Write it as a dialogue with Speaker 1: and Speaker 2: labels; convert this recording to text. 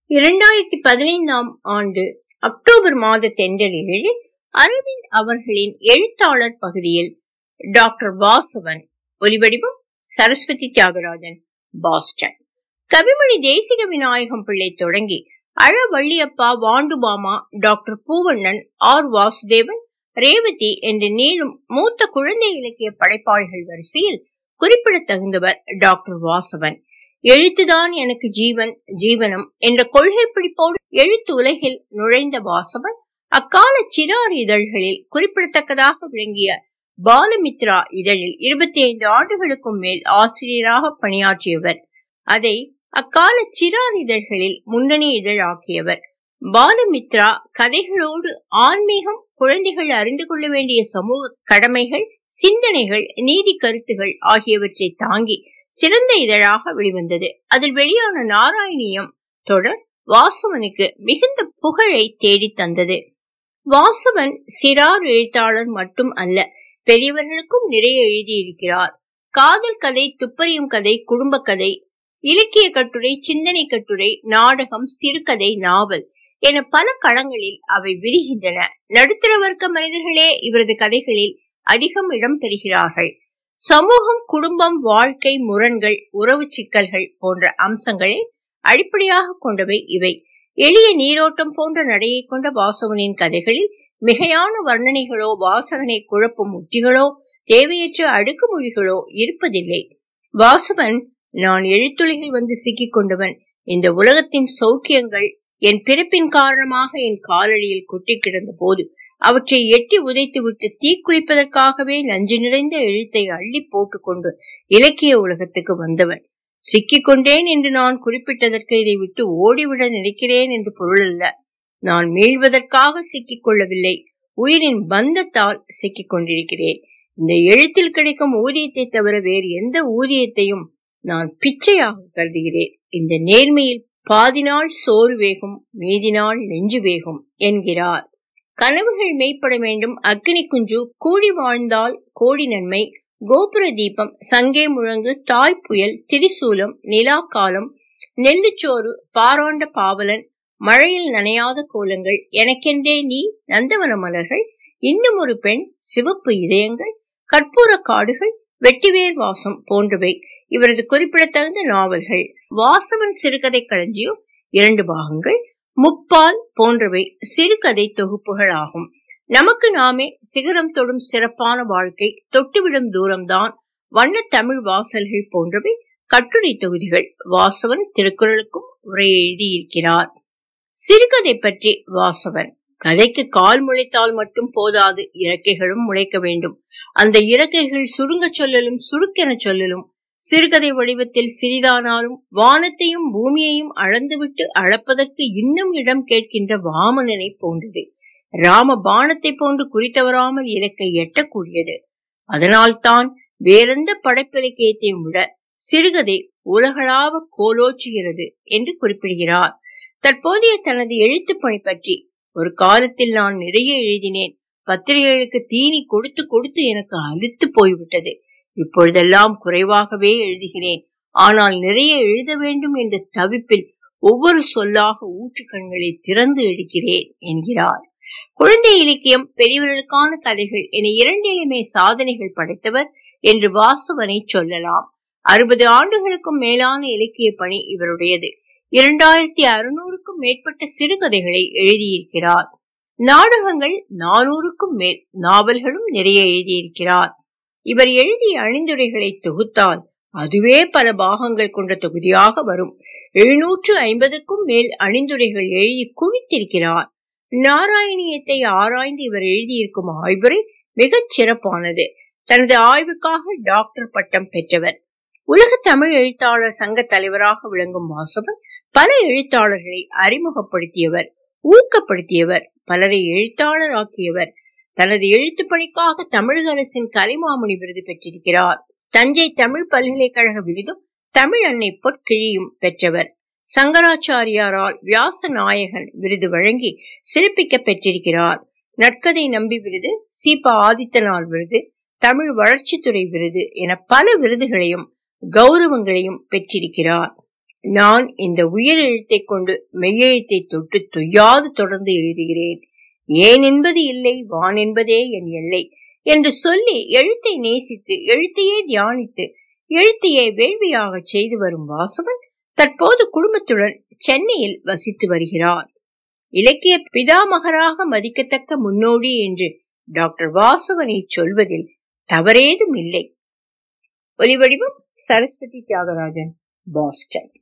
Speaker 1: இரண்டாயிரத்தி பதினைந்தாம் ஆண்டு அக்டோபர் மாத தென்றலில் அரவிந்த் அவர்களின் எழுத்தாளர் பகுதியில் டாக்டர் வாசவன் ஒலிவடிவம் சரஸ்வதி தியாகராஜன் பாஸ்டன் கவிமணி தேசிக விநாயகம் பிள்ளை தொடங்கி அழ வள்ளியப்பா வாண்டுபாமா டாக்டர் பூவண்ணன் ஆர் வாசுதேவன் ரேவதி என்று நீளும் மூத்த குழந்தை இலக்கிய படைப்பாளிகள் வரிசையில் குறிப்பிடத்தகுந்தவர் டாக்டர் வாசவன் எழுத்துதான் எனக்கு ஜீவன் ஜீவனம் என்ற கொள்கை பிடிப்போடு எழுத்து உலகில் நுழைந்த வாசவன் அக்கால சிறார் இதழ்களில் குறிப்பிடத்தக்கதாக விளங்கிய பாலமித்ரா இதழில் இருபத்தி ஐந்து ஆண்டுகளுக்கும் மேல் ஆசிரியராக பணியாற்றியவர் அதை அக்கால சிறார் இதழ்களில் முன்னணி இதழாக்கியவர் பாலமித்ரா கதைகளோடு ஆன்மீகம் குழந்தைகள் அறிந்து கொள்ள வேண்டிய சமூக கடமைகள் சிந்தனைகள் நீதி கருத்துகள் ஆகியவற்றை தாங்கி சிறந்த இதழாக வெளிவந்தது அதில் வெளியான நாராயணியம் தொடர் வாசவனுக்கு மிகுந்த புகழை தேடி தந்தது வாசவன் சிறார் எழுத்தாளர் மட்டும் அல்ல பெரியவர்களுக்கும் நிறைய எழுதியிருக்கிறார் காதல் கதை துப்பறியும் கதை குடும்ப கதை இலக்கிய கட்டுரை சிந்தனை கட்டுரை நாடகம் சிறுகதை நாவல் என பல களங்களில் அவை விரிகின்றன நடுத்தர வர்க்க மனிதர்களே இவரது கதைகளில் அதிகம் இடம் பெறுகிறார்கள் சமூகம் குடும்பம் வாழ்க்கை முரண்கள் உறவு சிக்கல்கள் போன்ற அம்சங்களை அடிப்படையாக கொண்டவை இவை எளிய நீரோட்டம் போன்ற நடையை கொண்ட வாசவனின் கதைகளில் மிகையான வர்ணனைகளோ வாசகனை குழப்பும் உத்திகளோ தேவையற்ற அடுக்குமொழிகளோ இருப்பதில்லை வாசவன் நான் எழுத்துலகில் வந்து சிக்கிக் கொண்டவன் இந்த உலகத்தின் சௌக்கியங்கள் என் பிறப்பின் காரணமாக என் காலடியில் கொட்டி கிடந்த போது அவற்றை எட்டி உதைத்துவிட்டு தீக்குளிப்பதற்காகவே நஞ்சு நிறைந்த எழுத்தை அள்ளி போட்டுக்கொண்டு இலக்கிய உலகத்துக்கு வந்தவன் சிக்கிக் கொண்டேன் என்று நான் குறிப்பிட்டதற்கு இதை விட்டு ஓடிவிட நினைக்கிறேன் என்று பொருள் அல்ல நான் மீள்வதற்காக சிக்கிக் கொள்ளவில்லை உயிரின் பந்தத்தால் சிக்கிக் கொண்டிருக்கிறேன் இந்த எழுத்தில் கிடைக்கும் ஊதியத்தை தவிர வேறு எந்த ஊதியத்தையும் நான் பிச்சையாக கருதுகிறேன் இந்த நேர்மையில் பாதி நாள் சோறு வேகும் மீதி நாள் நெஞ்சு வேகும் என்கிறார் கனவுகள் மெய்ப்பட வேண்டும் அக்னி குஞ்சு கூடி வாழ்ந்தால் கோடி நன்மை கோபுர தீபம் சங்கே முழங்கு தாய் புயல் திரிசூலம் நிலா காலம் நெல்லுச்சோறு பாராண்ட பாவலன் மழையில் நனையாத கோலங்கள் எனக்கென்றே நீ நந்தவன மலர்கள் இன்னும் ஒரு பெண் சிவப்பு இதயங்கள் கற்பூர காடுகள் வெட்டிவேர் வாசம் போன்றவை இவரது குறிப்பிடத்தகுந்த நாவல்கள் வாசவன் சிறுகதை களஞ்சியம் இரண்டு பாகங்கள் முப்பால் போன்றவை சிறுகதை தொகுப்புகள் ஆகும் நமக்கு நாமே சிகரம் தொடும் சிறப்பான வாழ்க்கை தொட்டுவிடும் தூரம்தான் வண்ண தமிழ் வாசல்கள் போன்றவை கட்டுரை தொகுதிகள் வாசவன் திருக்குறளுக்கும் உரை எழுதியிருக்கிறார் சிறுகதை பற்றி வாசவன் கதைக்கு கால் முளைத்தால் மட்டும் போதாது இறக்கைகளும் முளைக்க வேண்டும் அந்த இறக்கைகள் சுருங்க சொல்லலும் சுருக்கென சொல்லலும் சிறுகதை வடிவத்தில் சிறிதானாலும் வானத்தையும் பூமியையும் அளந்துவிட்டு அளப்பதற்கு இன்னும் இடம் கேட்கின்ற வாமனனை போன்றது ராம பானத்தை போன்று குறித்தவராமல் இலக்கை எட்டக்கூடியது அதனால்தான் வேறெந்த படைப்பிலக்கியத்தையும் விட சிறுகதை உலகளாவ கோலோச்சுகிறது என்று குறிப்பிடுகிறார் தற்போதைய தனது எழுத்து பணி பற்றி ஒரு காலத்தில் நான் நிறைய எழுதினேன் பத்திரிகைகளுக்கு தீனி கொடுத்து கொடுத்து எனக்கு அழுத்து போய்விட்டது இப்பொழுதெல்லாம் குறைவாகவே எழுதுகிறேன் ஆனால் நிறைய எழுத வேண்டும் என்ற தவிப்பில் ஒவ்வொரு சொல்லாக ஊற்று கண்களை திறந்து எடுக்கிறேன் என்கிறார் குழந்தை இலக்கியம் பெரியவர்களுக்கான கதைகள் என இரண்டிலுமே சாதனைகள் படைத்தவர் என்று வாசவனை சொல்லலாம் அறுபது ஆண்டுகளுக்கும் மேலான இலக்கிய பணி இவருடையது இரண்டாயிரத்தி அறுநூறுக்கும் மேற்பட்ட சிறுகதைகளை எழுதியிருக்கிறார் நாடகங்கள் நானூறுக்கும் மேல் நாவல்களும் நிறைய எழுதியிருக்கிறார் இவர் எழுதிய அணிந்துரைகளை தொகுத்தால் அதுவே பல பாகங்கள் கொண்ட தொகுதியாக வரும் எழுநூற்று ஐம்பதுக்கும் மேல் அணிந்துரைகள் எழுதி குவித்திருக்கிறார் நாராயணியத்தை ஆராய்ந்து இவர் எழுதியிருக்கும் ஆய்வுரை மிகச் சிறப்பானது தனது ஆய்வுக்காக டாக்டர் பட்டம் பெற்றவர் உலக தமிழ் எழுத்தாளர் சங்க தலைவராக விளங்கும் வாசவன் பல எழுத்தாளர்களை அறிமுகப்படுத்தியவர் ஊக்கப்படுத்தியவர் பலரை எழுத்தாளர் ஆக்கியவர் தனது எழுத்து பணிக்காக தமிழக அரசின் கலைமாமணி விருது பெற்றிருக்கிறார் தஞ்சை தமிழ் பல்கலைக்கழக விருதும் தமிழ் அன்னை பொற்கிழியும் பெற்றவர் சங்கராச்சாரியாரால் வியாச நாயகன் விருது வழங்கி சிறப்பிக்க பெற்றிருக்கிறார் நற்கதை நம்பி விருது சீபா ஆதித்தனார் விருது தமிழ் வளர்ச்சித்துறை விருது என பல விருதுகளையும் கௌரவங்களையும் பெற்றிருக்கிறார் நான் இந்த உயிர் எழுத்தை கொண்டு மெய்யெழுத்தை தொட்டு தொய்யாது தொடர்ந்து எழுதுகிறேன் ஏன் என்பது இல்லை வான் என்பதே என் எல்லை என்று சொல்லி எழுத்தை நேசித்து எழுத்தையே தியானித்து எழுத்தையே வேள்வியாக செய்து வரும் வாசவன் தற்போது குடும்பத்துடன் சென்னையில் வசித்து வருகிறார் இலக்கிய பிதாமகராக மதிக்கத்தக்க முன்னோடி என்று டாக்டர் வாசவனை சொல்வதில் தவறேதும் இல்லை ஒலிவடிவம் சரஸ்வதி தியாகராஜன் பாஸ்டன்